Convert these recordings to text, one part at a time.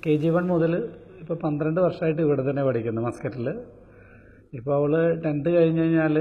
K G one മുതൽ ഇപ്പോൾ പന്ത്രണ്ട് വർഷമായിട്ട് ഇവിടെ തന്നെ പഠിക്കുന്നു മസ്കറ്റിൽ ഇപ്പോൾ അവൾ ടെൻത്ത് കഴിഞ്ഞ് കഴിഞ്ഞാൽ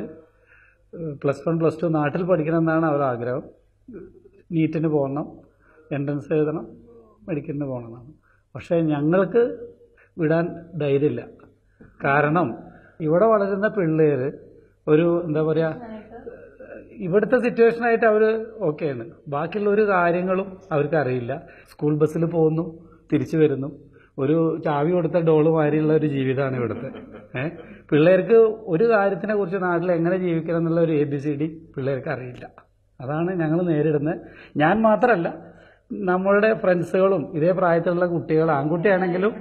പ്ലസ് വൺ പ്ലസ് ടു നാട്ടിൽ പഠിക്കണം എന്നാണ് അവരുടെ ആഗ്രഹം നീറ്റിന് പോകണം എൻട്രൻസ് എഴുതണം മെഡിക്കലിന് പോകണമെന്നാണ് പക്ഷേ ഞങ്ങൾക്ക് വിടാൻ ധൈര്യമില്ല കാരണം ഇവിടെ വളരുന്ന പിള്ളേർ ഒരു എന്താ പറയുക ഇവിടുത്തെ സിറ്റുവേഷനായിട്ട് അവർ ഓക്കെയാണ് ബാക്കിയുള്ള ഒരു കാര്യങ്ങളും അവർക്ക് അറിയില്ല സ്കൂൾ ബസ്സിൽ പോകുന്നു തിരിച്ചു വരുന്നു ഒരു ചാവി കൊടുത്ത ഡോള് മാതിരിയുള്ള ഒരു ജീവിതമാണ് ഇവിടുത്തെ ഏഹ് പിള്ളേർക്ക് ഒരു കാര്യത്തിനെ കുറിച്ച് നാട്ടിൽ എങ്ങനെ ജീവിക്കണം എന്നുള്ള ഒരു എ ബി സി ഡി പിള്ളേർക്ക് അറിയില്ല അതാണ് ഞങ്ങൾ നേരിടുന്നത് ഞാൻ മാത്രമല്ല നമ്മളുടെ ഫ്രണ്ട്സുകളും ഇതേ പ്രായത്തിലുള്ള കുട്ടികൾ ആൺകുട്ടിയാണെങ്കിലും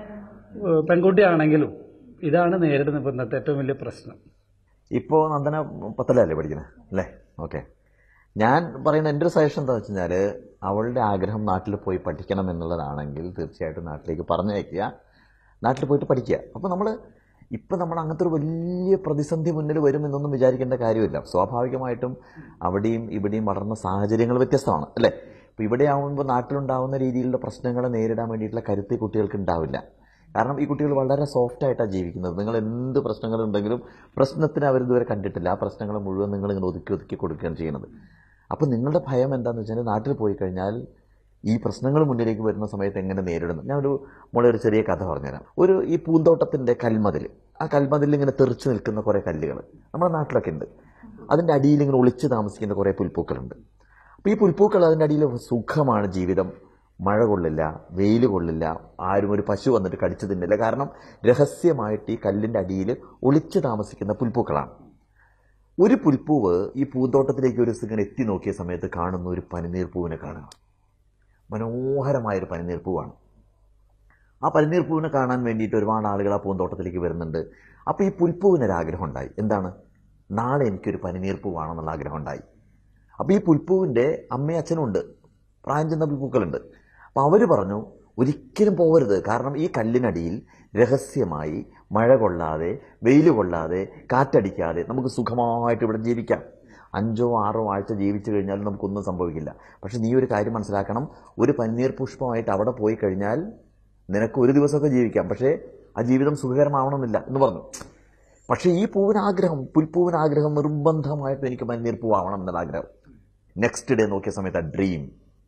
ഏഹ് പെൺകുട്ടിയാണെങ്കിലും ഇതാണ് നേരിടുന്നത് ഇപ്പം ഇന്നത്തെ ഏറ്റവും വലിയ പ്രശ്നം ഇപ്പോൾ നന്ദന പത്തിലല്ലേ പഠിക്കുന്നത് അല്ലേ ഓക്കെ ഞാൻ പറയുന്ന എൻ്റെ ഒരു സജഷൻ എന്താ വെച്ച് കഴിഞ്ഞാൽ അവളുടെ ആഗ്രഹം നാട്ടിൽ പോയി പഠിക്കണം എന്നുള്ളതാണെങ്കിൽ തീർച്ചയായിട്ടും നാട്ടിലേക്ക് പറഞ്ഞയക്കുക നാട്ടിൽ പോയിട്ട് പഠിക്കുക അപ്പോൾ നമ്മൾ ഇപ്പം നമ്മൾ അങ്ങനത്തെ ഒരു വലിയ പ്രതിസന്ധി മുന്നിൽ വരും എന്നൊന്നും വിചാരിക്കേണ്ട കാര്യമില്ല സ്വാഭാവികമായിട്ടും അവിടെയും ഇവിടെയും വളർന്ന സാഹചര്യങ്ങൾ വ്യത്യസ്തമാണ് അല്ലേ ഇപ്പോൾ ഇവിടെ ആവുമ്പോൾ നാട്ടിലുണ്ടാവുന്ന രീതിയിലുള്ള പ്രശ്നങ്ങളെ നേരിടാൻ വേണ്ടിയിട്ടുള്ള കരുത്ത് ഈ കുട്ടികൾക്ക് ഉണ്ടാവില്ല കാരണം ഈ കുട്ടികൾ വളരെ സോഫ്റ്റ് ആയിട്ടാണ് ജീവിക്കുന്നത് നിങ്ങൾ എന്ത് പ്രശ്നങ്ങളുണ്ടെങ്കിലും പ്രശ്നത്തിന് അവരിതുവരെ കണ്ടിട്ടില്ല ആ പ്രശ്നങ്ങൾ മുഴുവൻ നിങ്ങൾ ഇങ്ങനെ ഒതുക്കി ഒതുക്കി കൊടുക്കുകയാണ് ചെയ്യുന്നത് അപ്പോൾ നിങ്ങളുടെ ഭയം എന്താണെന്ന് വെച്ചാൽ നാട്ടിൽ പോയി കഴിഞ്ഞാൽ ഈ പ്രശ്നങ്ങൾ മുന്നിലേക്ക് വരുന്ന സമയത്ത് എങ്ങനെ നേരിടുന്നു ഞാനൊരു മോളെ ഒരു ചെറിയ കഥ പറഞ്ഞുതരാം ഒരു ഈ പൂന്തോട്ടത്തിൻ്റെ കൽമതിൽ ആ കൽമതിൽ ഇങ്ങനെ തെറിച്ച് നിൽക്കുന്ന കുറേ കല്ലുകൾ നമ്മുടെ നാട്ടിലൊക്കെ ഉണ്ട് അതിൻ്റെ അടിയിൽ ഇങ്ങനെ ഒളിച്ച് താമസിക്കുന്ന കുറേ പുൽപ്പൂക്കളുണ്ട് അപ്പോൾ ഈ പുൽപ്പൂക്കൾ അതിൻ്റെ അടിയിൽ സുഖമാണ് ജീവിതം മഴ കൊള്ളില്ല വെയിൽ കൊള്ളില്ല ആരും ഒരു പശു വന്നിട്ട് കടിച്ചു തിന്നില്ല കാരണം രഹസ്യമായിട്ട് ഈ കല്ലിൻ്റെ അടിയിൽ ഒളിച്ചു താമസിക്കുന്ന പുൽപ്പൂക്കളാണ് ഒരു പുൽപ്പൂവ് ഈ പൂന്തോട്ടത്തിലേക്ക് ഒരു ദിവസം ഇങ്ങനെ എത്തി നോക്കിയ സമയത്ത് കാണുന്ന ഒരു പനിനീർ പൂവിനെ കാണുക മനോഹരമായൊരു പനിനീർ പൂവാണ് ആ പനിനീർ പൂവിനെ കാണാൻ വേണ്ടിയിട്ട് ഒരുപാട് ആളുകൾ ആ പൂന്തോട്ടത്തിലേക്ക് വരുന്നുണ്ട് അപ്പോൾ ഈ പുൽപ്പൂവിനൊരാഗ്രഹം ഉണ്ടായി എന്താണ് നാളെ എനിക്കൊരു പനിനീർ പൂവാണെന്നുള്ള ആഗ്രഹം ഉണ്ടായി അപ്പോൾ ഈ പുൽപ്പൂവിൻ്റെ അമ്മയും അച്ഛനും ഉണ്ട് പ്രായം ചെന്ന പുൽപ്പൂക്കളുണ്ട് അപ്പോൾ അവർ പറഞ്ഞു ഒരിക്കലും പോകരുത് കാരണം ഈ കല്ലിനടിയിൽ രഹസ്യമായി മഴ കൊള്ളാതെ വെയിൽ കൊള്ളാതെ കാറ്റടിക്കാതെ നമുക്ക് സുഖമായിട്ട് ഇവിടെ ജീവിക്കാം അഞ്ചോ ആറോ ആഴ്ച ജീവിച്ചു കഴിഞ്ഞാൽ നമുക്കൊന്നും സംഭവിക്കില്ല പക്ഷെ നീ ഒരു കാര്യം മനസ്സിലാക്കണം ഒരു പന്നീർ പുഷ്പമായിട്ട് അവിടെ പോയി കഴിഞ്ഞാൽ നിനക്ക് ഒരു ദിവസമൊക്കെ ജീവിക്കാം പക്ഷേ ആ ജീവിതം സുഖകരമാവണമെന്നില്ല എന്ന് പറഞ്ഞു പക്ഷേ ഈ പൂവിന് ആഗ്രഹം പുൽപ്പൂവിന് ആഗ്രഹം നിർബന്ധമായിട്ട് എനിക്ക് പന്നീർ പൂവാവണം എന്നുള്ള ആഗ്രഹം നെക്സ്റ്റ് ഡേ നോക്കിയ സമയത്ത് ആ ഡ്രീം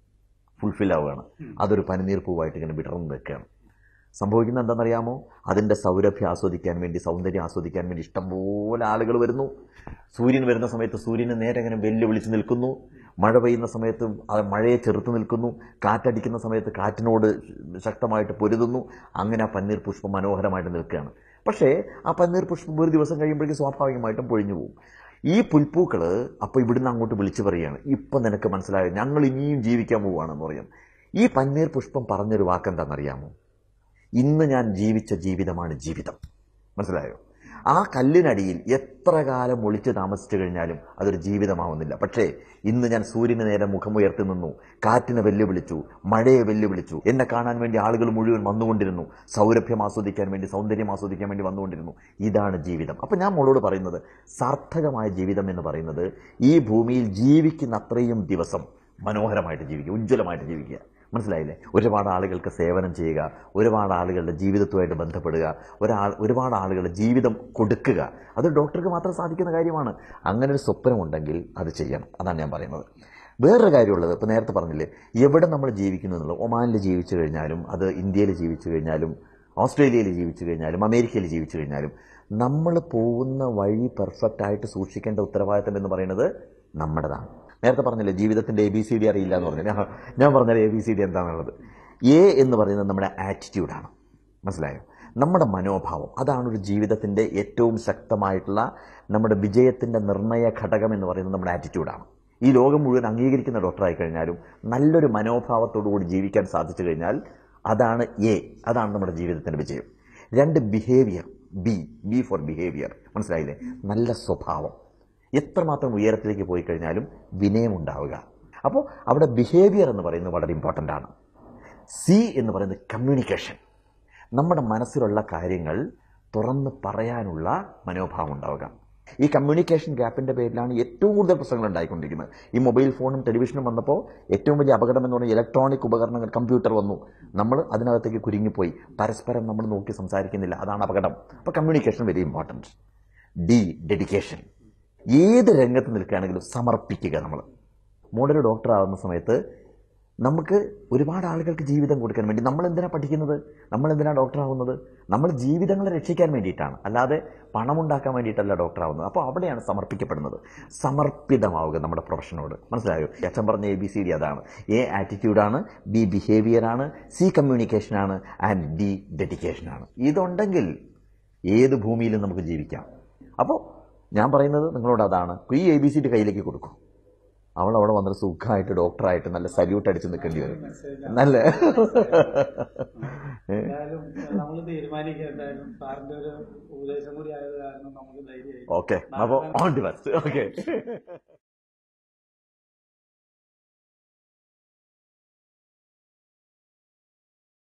ഫുൾഫിൽ ആവുകയാണ് അതൊരു പനിനീർ പൂവായിട്ട് ഇങ്ങനെ വിടർന്ന് നിൽക്കുകയാണ് സംഭവിക്കുന്നത് എന്താണെന്നറിയാമോ അതിൻ്റെ സൗരഭ്യം ആസ്വദിക്കാൻ വേണ്ടി സൗന്ദര്യം ആസ്വദിക്കാൻ വേണ്ടി ഇഷ്ടംപോലെ ആളുകൾ വരുന്നു സൂര്യൻ വരുന്ന സമയത്ത് സൂര്യന് നേരെ ഇങ്ങനെ വെല്ലുവിളിച്ച് നിൽക്കുന്നു മഴ പെയ്യുന്ന സമയത്ത് അത് മഴയെ ചെറുത്ത് നിൽക്കുന്നു കാറ്റടിക്കുന്ന സമയത്ത് കാറ്റിനോട് ശക്തമായിട്ട് പൊരുതുന്നു അങ്ങനെ ആ പന്നീർ പുഷ്പം മനോഹരമായിട്ട് നിൽക്കുകയാണ് പക്ഷേ ആ പന്നീർ പുഷ്പം ഒരു ദിവസം കഴിയുമ്പോഴേക്കും സ്വാഭാവികമായിട്ടും പൊഴിഞ്ഞു പോകും ഈ പുൽപ്പൂക്കൾ അപ്പോൾ ഇവിടുന്ന് അങ്ങോട്ട് വിളിച്ചു പറയുകയാണ് ഇപ്പം നിനക്ക് മനസ്സിലായോ ഞങ്ങൾ ഇനിയും ജീവിക്കാൻ പോവുകയാണെന്ന് പറയും ഈ പന്നീർ പുഷ്പം പറഞ്ഞൊരു വാക്കെന്താണെന്നറിയാമോ ഇന്ന് ഞാൻ ജീവിച്ച ജീവിതമാണ് ജീവിതം മനസ്സിലായോ ആ കല്ലിനടിയിൽ എത്ര കാലം ഒളിച്ച് താമസിച്ചു കഴിഞ്ഞാലും അതൊരു ജീവിതമാവുന്നില്ല പക്ഷേ ഇന്ന് ഞാൻ സൂര്യന് നേരെ മുഖമുയർത്തി നിന്നു കാറ്റിനെ വെല്ലുവിളിച്ചു മഴയെ വെല്ലുവിളിച്ചു എന്നെ കാണാൻ വേണ്ടി ആളുകൾ മുഴുവൻ വന്നുകൊണ്ടിരുന്നു സൗരഭ്യം ആസ്വദിക്കാൻ വേണ്ടി സൗന്ദര്യം ആസ്വദിക്കാൻ വേണ്ടി വന്നുകൊണ്ടിരുന്നു ഇതാണ് ജീവിതം അപ്പം ഞാൻ മോളോട് പറയുന്നത് സാർത്ഥകമായ ജീവിതം എന്ന് പറയുന്നത് ഈ ഭൂമിയിൽ ജീവിക്കുന്ന അത്രയും ദിവസം മനോഹരമായിട്ട് ജീവിക്കുക ഉജ്ജ്വലമായിട്ട് ജീവിക്കുക മനസ്സിലായില്ലേ ഒരുപാട് ആളുകൾക്ക് സേവനം ചെയ്യുക ഒരുപാട് ആളുകളുടെ ജീവിതത്തുമായിട്ട് ബന്ധപ്പെടുക ഒരാൾ ഒരുപാട് ആളുകളുടെ ജീവിതം കൊടുക്കുക അത് ഡോക്ടർക്ക് മാത്രം സാധിക്കുന്ന കാര്യമാണ് അങ്ങനെ ഒരു സ്വപ്നമുണ്ടെങ്കിൽ അത് ചെയ്യണം അതാണ് ഞാൻ പറയുന്നത് വേറൊരു കാര്യമുള്ളത് ഇപ്പോൾ നേരത്തെ പറഞ്ഞില്ലേ എവിടെ നമ്മൾ ജീവിക്കുന്നു എന്നുള്ളത് ഒമാനിൽ ജീവിച്ചു കഴിഞ്ഞാലും അത് ഇന്ത്യയിൽ ജീവിച്ചു കഴിഞ്ഞാലും ഓസ്ട്രേലിയയിൽ ജീവിച്ചു കഴിഞ്ഞാലും അമേരിക്കയിൽ ജീവിച്ചു കഴിഞ്ഞാലും നമ്മൾ പോകുന്ന വഴി പെർഫെക്റ്റ് ആയിട്ട് സൂക്ഷിക്കേണ്ട ഉത്തരവാദിത്തം എന്ന് പറയുന്നത് നമ്മുടേതാണ് നേരത്തെ പറഞ്ഞില്ലേ ജീവിതത്തിൻ്റെ എ ബി സി ഡി അറിയില്ല എന്ന് പറഞ്ഞു ഞാൻ ഞാൻ പറഞ്ഞത് എ ബി സി ഡി എന്താണെന്നുള്ളത് എ എന്ന് പറയുന്നത് നമ്മുടെ ആറ്റിറ്റ്യൂഡാണ് മനസ്സിലായോ നമ്മുടെ മനോഭാവം അതാണ് ഒരു ജീവിതത്തിൻ്റെ ഏറ്റവും ശക്തമായിട്ടുള്ള നമ്മുടെ വിജയത്തിൻ്റെ നിർണയ ഘടകം എന്ന് പറയുന്നത് നമ്മുടെ ആറ്റിറ്റ്യൂഡാണ് ഈ ലോകം മുഴുവൻ അംഗീകരിക്കുന്ന ഡോക്ടറായി കഴിഞ്ഞാലും നല്ലൊരു മനോഭാവത്തോടു കൂടി ജീവിക്കാൻ സാധിച്ചു കഴിഞ്ഞാൽ അതാണ് എ അതാണ് നമ്മുടെ ജീവിതത്തിൻ്റെ വിജയം രണ്ട് behaviour B B for behaviour മനസ്സിലായില്ലേ നല്ല സ്വഭാവം എത്രമാത്രം ഉയരത്തിലേക്ക് പോയി കഴിഞ്ഞാലും വിനയമുണ്ടാവുക അപ്പോൾ അവിടെ ബിഹേവിയർ എന്ന് പറയുന്നത് വളരെ ഇമ്പോർട്ടൻ്റ് ആണ് സി എന്ന് പറയുന്നത് കമ്മ്യൂണിക്കേഷൻ നമ്മുടെ മനസ്സിലുള്ള കാര്യങ്ങൾ തുറന്ന് പറയാനുള്ള മനോഭാവം ഉണ്ടാവുക ഈ കമ്മ്യൂണിക്കേഷൻ ഗ്യാപ്പിന്റെ പേരിലാണ് ഏറ്റവും കൂടുതൽ പ്രശ്നങ്ങൾ ഉണ്ടായിക്കൊണ്ടിരിക്കുന്നത് ഈ മൊബൈൽ ഫോണും ടെലിവിഷനും വന്നപ്പോൾ ഏറ്റവും വലിയ അപകടം എന്ന് പറഞ്ഞാൽ ഇലക്ട്രോണിക് ഉപകരണങ്ങൾ കമ്പ്യൂട്ടർ വന്നു നമ്മൾ അതിനകത്തേക്ക് കുരുങ്ങിപ്പോയി പരസ്പരം നമ്മൾ നോക്കി സംസാരിക്കുന്നില്ല അതാണ് അപകടം അപ്പോൾ communication very important D dedication ഏത് രംഗത്ത് നിൽക്കുകയാണെങ്കിലും സമർപ്പിക്കുക നമ്മൾ മോഡൽ ഡോക്ടർ ആവുന്ന സമയത്ത് നമുക്ക് ഒരുപാട് ആളുകൾക്ക് ജീവിതം കൊടുക്കാൻ വേണ്ടി നമ്മൾ എന്തിനാ പഠിക്കുന്നത് നമ്മൾ എന്തിനാ ഡോക്ടർ ആവുന്നത് നമ്മൾ ജീവിതങ്ങളെ രക്ഷിക്കാൻ വേണ്ടിയിട്ടാണ് അല്ലാതെ പണം ഉണ്ടാക്കാൻ വേണ്ടിയിട്ടല്ല ഡോക്ടർ ആവുന്നത് അപ്പോൾ അവിടെയാണ് സമർപ്പിക്കപ്പെടുന്നത് സമർപ്പിതമാവുക നമ്മുടെ പ്രൊഫഷനോട് മനസ്സിലായോ അച്ഛൻ പറഞ്ഞ എ ബി സി ഡി അതാണ് എ ആറ്റിറ്റ്യൂഡാണ് ബി ബിഹേവിയറാണ് സി കമ്മ്യൂണിക്കേഷനാണ് ആൻഡ് ഡി ഡെഡിക്കേഷനാണ് ഇതുണ്ടെങ്കിൽ ഏത് ഭൂമിയിലും നമുക്ക് ജീവിക്കാം അപ്പോൾ ഞാൻ പറയുന്നത് നിങ്ങളോട് അതാണ് ഈ എ ബി സി ഡി കയ്യിലേക്ക് കൊടുക്കും അവൾ അവിടെ വന്നിട്ട് സുഖമായിട്ട് ഡോക്ടറായിട്ട് നല്ല സല്യൂട്ട് അടിച്ച് നിൽക്കേണ്ടി വരും നല്ല എന്തായാലും നമ്മൾ തീരുമാനിക്കുക എന്തായാലും സാറിന്റെ ഒരു ഉപദേശം കൂടി ആയത് കാരണം നമുക്ക് ധൈര്യമായി ഓക്കെ അപ്പോൾ ഓൺ ദി ബെസ്റ്റ് ഓക്കെ